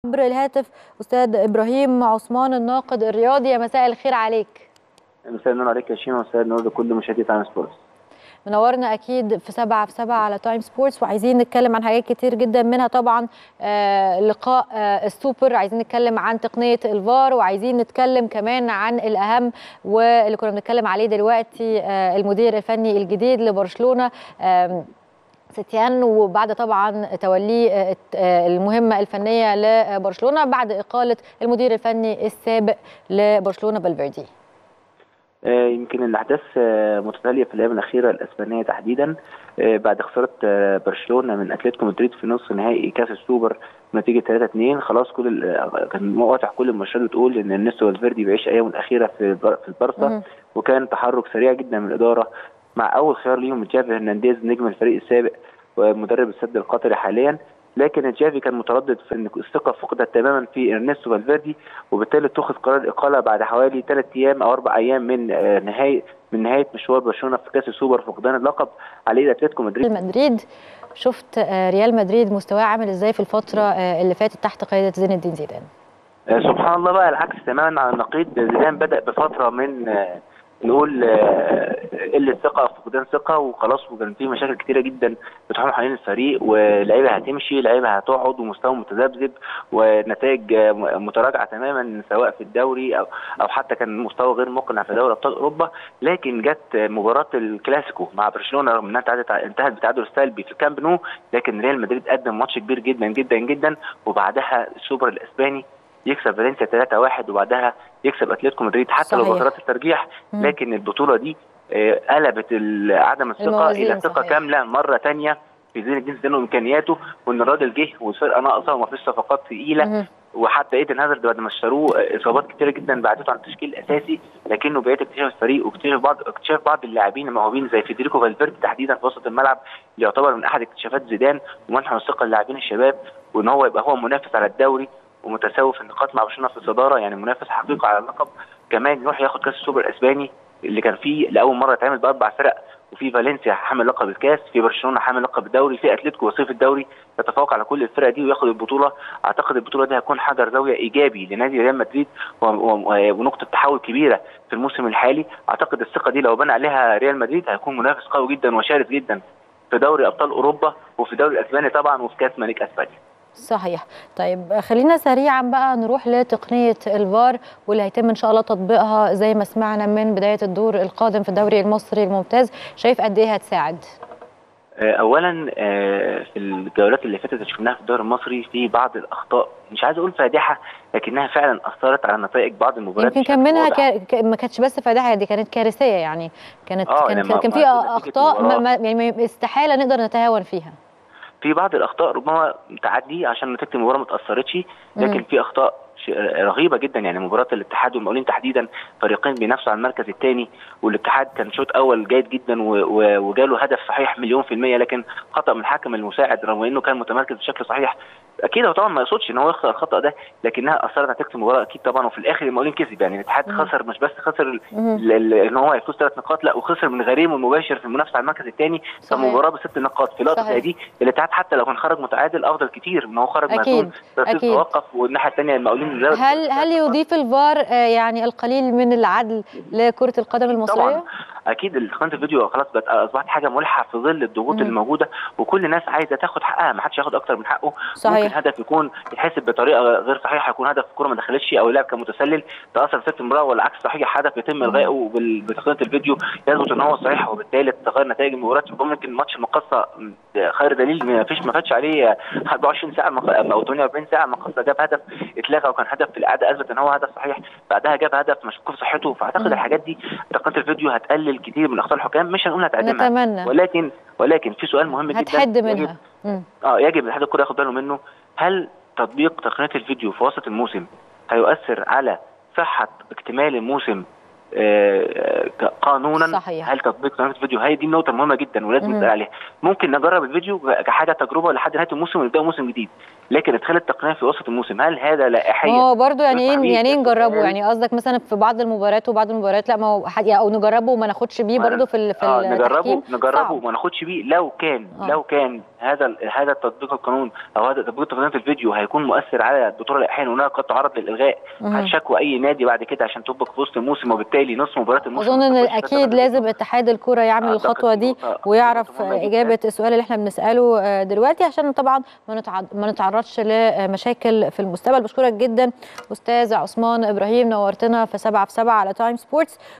عبر الهاتف استاذ ابراهيم عثمان الناقد الرياضي يا مساء الخير عليك مساء النور عليك يا شيماء ومساء النور لكل مشاهدي تايم سبورتس منورنا اكيد في سبعة في سبعة على تايم سبورتس وعايزين نتكلم عن حاجات كتير جدا منها طبعا آه لقاء آه السوبر عايزين نتكلم عن تقنيه الفار وعايزين نتكلم كمان عن الاهم واللي كنا بنتكلم عليه دلوقتي آه المدير الفني الجديد لبرشلونه آه ستيان وبعد طبعا توليه المهمه الفنيه لبرشلونه بعد اقاله المدير الفني السابق لبرشلونه فالفيردي يمكن الاحداث متتاليه في الايام الاخيره الاسبانيه تحديدا بعد خساره برشلونه من اتلتيكو مدريد في نصف نهائي كاس السوبر نتيجه 3 2 خلاص كل كان واضح كل المؤشرات بتقول ان النيستو فالفيردي بيعيش ايامه الاخيره في في البارسا وكان تحرك سريع جدا من الاداره مع اول خيار ليهم جافي هرنانديز نجم الفريق السابق ومدرب السد القطري حاليا لكن جافي كان متردد في ان الثقه فقدت تماما في ارنستو فالفيردي وبالتالي اتخذ قرار الاقاله بعد حوالي ثلاث ايام او اربع ايام من نهايه من نهايه مشوار برشلونه في كاس السوبر فقدان اللقب عليه اتلتيكو مدريد مدريد شفت ريال مدريد مستواه عامل ازاي في الفتره اللي فاتت تحت قياده زين الدين زيدان سبحان الله بقى العكس تماما على النقيض زيدان بدا بفتره من نقول قله ثقه فقدان ثقه وخلاص وكان في مشاكل كتيره جدا بتحوم حوالين الفريق ولعيبه هتمشي لعيبه هتقعد ومستوى متذبذب ونتائج متراجعه تماما سواء في الدوري او او حتى كان مستوى غير مقنع في دوري ابطال اوروبا لكن جت مباراه الكلاسيكو مع برشلونه رغم انها انتهت بتعادل سلبي في الكامب نو لكن ريال مدريد قدم ماتش كبير جدا جدا جدا وبعدها السوبر الاسباني يكسب فالنسيا 3-1 وبعدها يكسب اتلتيكو مدريد حتى صحيح. لو بطولات الترجيح مم. لكن البطوله دي قلبت عدم الثقه الى ثقه كامله مره ثانيه في زين الدين زيدان وامكانياته وان الراجل جه والفرقه ناقصه وما فيش صفقات ثقيله وحتى ايدن هازارد بعد ما اشتروه اصابات كتيره جدا بعدته عن التشكيل الاساسي لكنه بقيت اكتشاف الفريق واكتشاف بعض اكتشاف بعض اللاعبين الموهوبين زي فيدريكو فالفيردي تحديدا في وسط الملعب اللي يعتبر من احد اكتشافات زيدان ومنح الثقه للاعبين الشباب وان هو يبقى هو منافس على الدوري ومتساوي في النقاط مع برشلونه في الصداره يعني منافس حقيقي على اللقب كمان يروح ياخد كاس السوبر الاسباني اللي كان فيه لاول مره اتعمل باربع فرق وفي فالنسيا حامل لقب الكاس في برشلونه حامل لقب الدوري في اتلتيكو وصيف الدوري يتفوق على كل الفرق دي وياخد البطوله اعتقد البطوله دي هتكون حجر زاويه ايجابي لنادي ريال مدريد ونقطه تحول كبيره في الموسم الحالي اعتقد الثقه دي لو بنى عليها ريال مدريد هيكون منافس قوي جدا وشارف جدا في دوري ابطال اوروبا وفي الدوري الاسباني طبعا وفي كاس ملك اسبانيا صحيح طيب خلينا سريعا بقى نروح لتقنيه الفار واللي هيتم ان شاء الله تطبيقها زي ما سمعنا من بدايه الدور القادم في الدوري المصري الممتاز شايف قد ايه هتساعد اولا في الجولات اللي فاتت اللي شفناها في الدوري المصري في بعض الاخطاء مش عايز اقول فادحه لكنها فعلا اثرت على نتائج بعض المباريات يمكن كان منها كا... ما كانتش بس فادحه دي كانت كارثيه يعني كانت آه كان كان, كان في اخطاء ما ما يعني استحاله نقدر نتهاون فيها في بعض الاخطاء ربما تعدي عشان نتيجه المباراه ما اتاثرتش لكن في اخطاء رهيبه جدا يعني مباراه الاتحاد والمقاولين تحديدا فريقين بينافسوا على المركز الثاني والاتحاد كان شوط اول جيد جدا وجاله هدف صحيح مليون في الميه لكن خطا من الحكم المساعد رغم انه كان متمركز بشكل صحيح اكيد هو طبعا ما يقصدش ان هو يخسر الخطا ده لكنها اثرت على نتيجه المباراه اكيد طبعا وفي الاخر المقاولين كسب يعني الاتحاد خسر مش بس خسر ان هو يفوز ثلاث نقاط لا وخسر من غريمه المباشر في المنافسه على المركز الثاني فمباراه بست نقاط في لقطه زي دي الاتحاد حتى لو كان خرج متعادل افضل كتير ان هو خرج اكيد اكيد توقف والناحيه الثانيه المقاولين هل هل يضيف الفار يعني القليل من العدل لكره القدم المصريه؟ طبعا اكيد قناه الفيديو خلاص بقت اصبحت حاجه ملحه في ظل الضغوط اللي موجوده وكل الناس عايزه تاخد حقها ما حدش ياخد اكتر من حقه صحيح. ممكن هدف يكون يتحسب بطريقه غير صحيحه يكون هدف الكره ما دخلتش او اللاعب كان متسلل تاثر في المباراه والعكس صحيح هدف يتم الغائه بتقنيه الفيديو يثبت ان هو صحيح وبالتالي تتغير نتائج المباراه ممكن ماتش المقصه خير دليل ما فيش ما فاتش عليه 24 ساعه او 48 ساعه المقصه جاب هدف اتلغى وكان هدف في الاعاده اثبت ان هو هدف صحيح بعدها جاب هدف مشكوك في صحته فاعتقد الحاجات دي تقنيه الفيديو هتقلل كتير من اخطاء الحكام مش هنقول هتعدمها نتمنى ولكن ولكن في سؤال مهم جدا هتحد منها يجب اه يجب الاتحاد الكره ياخد باله منه هل تطبيق تقنيه الفيديو في وسط الموسم هيؤثر على صحه اكتمال الموسم آه قانونا صحيح. هل تطبيق تقنيه الفيديو هي دي النقطه المهمه جدا ولازم نسال عليها ممكن نجرب الفيديو كحاجه تجربه لحد نهايه الموسم ونبدا موسم جديد لكن ادخال التقنيه في وسط الموسم هل هذا لائحيا هو برضه يعني ينفع ايه بيه يعني ايه نجربه السؤال؟ يعني قصدك مثلا في بعض المباريات وبعض المباريات لا ما هو حد- او نجربه وما ناخدش بيه ما- برضه في ال- في آه نجربه التحكيم نجربه صعب. وما ناخدش بيه لو كان آه. لو كان هذا ال- هذا التطبيق القانون او هذا تطبيق تقنيه الفيديو هيكون مؤثر على البطوله لائحيا وانها قد تعرض للالغاء مهم. هتشكوى اي نادي بعد كده عشان تطبق في وسط الموسم وبالتالي نصف مباريات الموسم اظن ان ما تخش اكيد تلاتة لازم اتحاد الكره يعمل أعتقد الخطوه دي نقطة- ويعرف نقطة مهمة جداً. اجابه السؤال اللي احنا بنساله آه، دلوقتي عشان طبعا ما نتع- ما نتعرضش لمشاكل في المستقبل بشكرك جدا استاذ عثمان ابراهيم نورتنا في 7 في 7 على تايم سبورتس